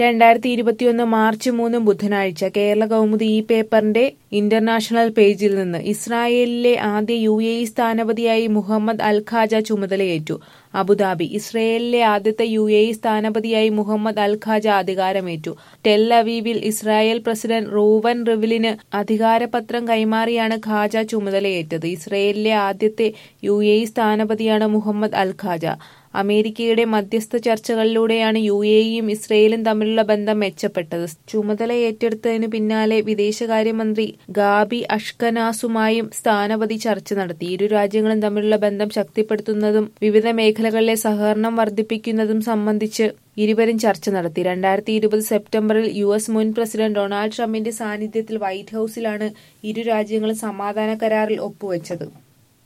രണ്ടായിരത്തി ഇരുപത്തിയൊന്ന് മാർച്ച് മൂന്ന് ബുധനാഴ്ച കേരള കൗമുദി ഈ പേപ്പറിന്റെ ഇന്റർനാഷണൽ പേജിൽ നിന്ന് ഇസ്രായേലിലെ ആദ്യ യു എ ഇ സ്ഥാനപതിയായി മുഹമ്മദ് അൽ ഖാജ ചുമതലയേറ്റു അബുദാബി ഇസ്രയേലിലെ ആദ്യത്തെ യു എ ഇ സ്ഥാനപതിയായി മുഹമ്മദ് അൽ ഖാജ അധികാരമേറ്റു ടെൽ അവീവിൽ ഇസ്രായേൽ പ്രസിഡന്റ് റൂവൻ റിവിലിന് അധികാരപത്രം കൈമാറിയാണ് ഖാജ ചുമതലയേറ്റത് ഇസ്രയേലിലെ ആദ്യത്തെ യു എ ഇ സ്ഥാനപതിയാണ് മുഹമ്മദ് അൽ ഖാജ അമേരിക്കയുടെ മധ്യസ്ഥ ചർച്ചകളിലൂടെയാണ് യു എ ഇയും ഇസ്രയേലും തമ്മിലുള്ള ബന്ധം മെച്ചപ്പെട്ടത് ചുമതല ഏറ്റെടുത്തതിനു പിന്നാലെ വിദേശകാര്യമന്ത്രി ഗാബി അഷ്കനാസുമായും സ്ഥാനപതി ചർച്ച നടത്തി ഇരു രാജ്യങ്ങളും തമ്മിലുള്ള ബന്ധം ശക്തിപ്പെടുത്തുന്നതും വിവിധ മേഖലകളിലെ സഹകരണം വർദ്ധിപ്പിക്കുന്നതും സംബന്ധിച്ച് ഇരുവരും ചർച്ച നടത്തി രണ്ടായിരത്തി ഇരുപത് സെപ്റ്റംബറിൽ യു എസ് മുൻ പ്രസിഡന്റ് ഡൊണാൾഡ് ട്രംപിന്റെ സാന്നിധ്യത്തിൽ വൈറ്റ് ഹൌസിലാണ് ഇരു രാജ്യങ്ങളും സമാധാന കരാറിൽ ഒപ്പുവെച്ചത്